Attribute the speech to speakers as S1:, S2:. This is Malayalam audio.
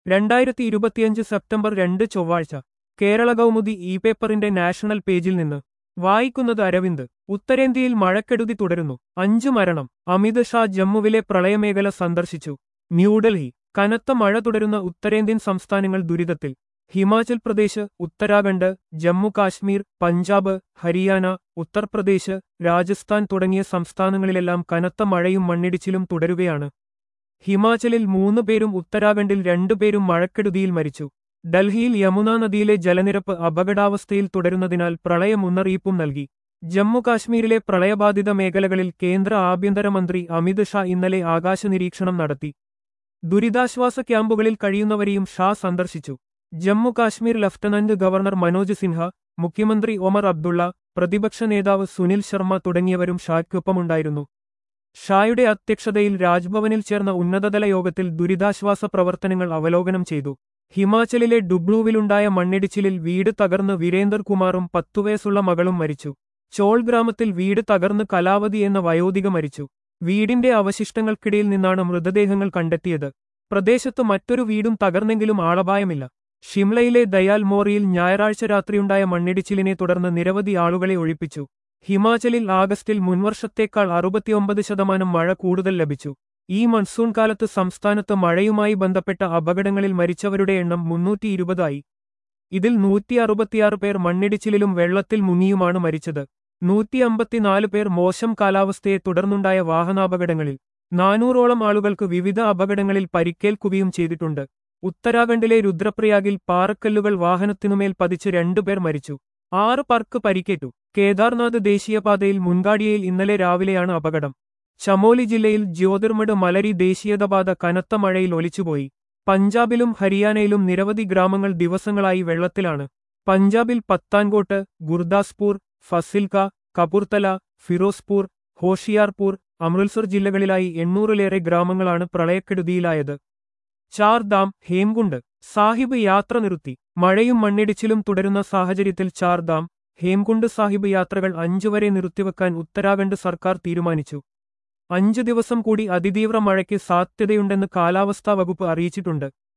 S1: രണ്ടായിരത്തി ഇരുപത്തിയഞ്ച് സെപ്റ്റംബർ രണ്ട് ചൊവ്വാഴ്ച കേരള കൗമുദി ഇ പേപ്പറിന്റെ നാഷണൽ പേജിൽ നിന്ന് വായിക്കുന്നത് അരവിന്ദ് ഉത്തരേന്ത്യയിൽ മഴക്കെടുതി തുടരുന്നു അഞ്ചു മരണം അമിത് ഷാ ജമ്മുവിലെ പ്രളയമേഖല സന്ദർശിച്ചു ന്യൂഡൽഹി കനത്ത മഴ തുടരുന്ന ഉത്തരേന്ത്യൻ സംസ്ഥാനങ്ങൾ ദുരിതത്തിൽ ഹിമാചൽ പ്രദേശ് ഉത്തരാഖണ്ഡ് ജമ്മു കാശ്മീർ പഞ്ചാബ് ഹരിയാന ഉത്തർപ്രദേശ് രാജസ്ഥാൻ തുടങ്ങിയ സംസ്ഥാനങ്ങളിലെല്ലാം കനത്ത മഴയും മണ്ണിടിച്ചിലും തുടരുകയാണ് ഹിമാചലിൽ മൂന്ന് പേരും ഉത്തരാഖണ്ഡിൽ രണ്ടുപേരും മഴക്കെടുതിയിൽ മരിച്ചു ഡൽഹിയിൽ യമുന നദിയിലെ ജലനിരപ്പ് അപകടാവസ്ഥയിൽ തുടരുന്നതിനാൽ പ്രളയ മുന്നറിയിപ്പും നൽകി ജമ്മു കാശ്മീരിലെ പ്രളയബാധിത മേഖലകളിൽ കേന്ദ്ര ആഭ്യന്തരമന്ത്രി അമിത് ഷാ ഇന്നലെ ആകാശ നിരീക്ഷണം നടത്തി ദുരിതാശ്വാസ ക്യാമ്പുകളിൽ കഴിയുന്നവരെയും ഷാ സന്ദർശിച്ചു ജമ്മു കാശ്മീർ ലഫ്റ്റനന്റ് ഗവർണർ മനോജ് സിൻഹ മുഖ്യമന്ത്രി ഒമർ അബ്ദുള്ള പ്രതിപക്ഷ നേതാവ് സുനിൽ ശർമ്മ തുടങ്ങിയവരും ഷായ്ക്കൊപ്പമുണ്ടായിരുന്നു ഷായുടെ അധ്യക്ഷതയിൽ രാജ്ഭവനിൽ ചേർന്ന ഉന്നതതല യോഗത്തിൽ ദുരിതാശ്വാസ പ്രവർത്തനങ്ങൾ അവലോകനം ചെയ്തു ഹിമാചലിലെ ഡുബ്ലൂവിലുണ്ടായ മണ്ണിടിച്ചിലിൽ വീട് തകർന്ന് വീരേന്ദർ കുമാറും പത്തുവയസ്സുള്ള മകളും മരിച്ചു ചോൾ ഗ്രാമത്തിൽ വീട് തകർന്ന് കലാവതി എന്ന വയോധിക മരിച്ചു വീടിന്റെ അവശിഷ്ടങ്ങൾക്കിടയിൽ നിന്നാണ് മൃതദേഹങ്ങൾ കണ്ടെത്തിയത് പ്രദേശത്ത് മറ്റൊരു വീടും തകർന്നെങ്കിലും ആളപായമില്ല ഷിംലയിലെ ദയാൽ മോറിയിൽ ഞായറാഴ്ച രാത്രിയുണ്ടായ മണ്ണിടിച്ചിലിനെ തുടർന്ന് നിരവധി ആളുകളെ ഒഴിപ്പിച്ചു ഹിമാചലിൽ ആഗസ്റ്റിൽ മുൻവർഷത്തേക്കാൾ അറുപത്തിയൊമ്പത് ശതമാനം മഴ കൂടുതൽ ലഭിച്ചു ഈ മൺസൂൺ കാലത്ത് സംസ്ഥാനത്ത് മഴയുമായി ബന്ധപ്പെട്ട അപകടങ്ങളിൽ മരിച്ചവരുടെ എണ്ണം മുന്നൂറ്റി ഇരുപതായി ഇതിൽ നൂറ്റി അറുപത്തിയാറ് പേർ മണ്ണിടിച്ചിലിലും വെള്ളത്തിൽ മുങ്ങിയുമാണ് മരിച്ചത് നൂറ്റി അമ്പത്തിനാല് പേർ മോശം കാലാവസ്ഥയെ തുടർന്നുണ്ടായ വാഹനാപകടങ്ങളിൽ നാനൂറോളം ആളുകൾക്ക് വിവിധ അപകടങ്ങളിൽ പരിക്കേൽക്കുകയും ചെയ്തിട്ടുണ്ട് ഉത്തരാഖണ്ഡിലെ രുദ്രപ്രയാഗിൽ പാറക്കല്ലുകൾ വാഹനത്തിനുമേൽ പതിച്ച് രണ്ടുപേർ മരിച്ചു ആറ് പേർക്ക് പരിക്കേറ്റു കേദാർനാഥ് ദേശീയപാതയിൽ മുൻകാടിയയിൽ ഇന്നലെ രാവിലെയാണ് അപകടം ചമോലി ജില്ലയിൽ ജ്യോതിർമഠ് മലരി ദേശീയതപാത കനത്ത മഴയിൽ ഒലിച്ചുപോയി പഞ്ചാബിലും ഹരിയാനയിലും നിരവധി ഗ്രാമങ്ങൾ ദിവസങ്ങളായി വെള്ളത്തിലാണ് പഞ്ചാബിൽ പത്താൻകോട്ട് ഗുർദാസ്പൂർ ഫസിൽക കപൂർത്തല ഫിറോസ്പൂർ ഹോഷിയാർപൂർ അമൃത്സർ ജില്ലകളിലായി എണ്ണൂറിലേറെ ഗ്രാമങ്ങളാണ് പ്രളയക്കെടുതിയിലായത് ചാർദാം ഹേംകുണ്ട് സാഹിബ് യാത്ര നിർത്തി മഴയും മണ്ണിടിച്ചിലും തുടരുന്ന സാഹചര്യത്തിൽ ചാർദാം ഹേംകുണ്ട് സാഹിബ് യാത്രകൾ അഞ്ചുവരെ നിർത്തിവെക്കാൻ ഉത്തരാഖണ്ഡ് സർക്കാർ തീരുമാനിച്ചു അഞ്ചു ദിവസം കൂടി അതിതീവ്ര മഴയ്ക്ക് സാധ്യതയുണ്ടെന്ന് കാലാവസ്ഥാ വകുപ്പ് അറിയിച്ചിട്ടുണ്ട്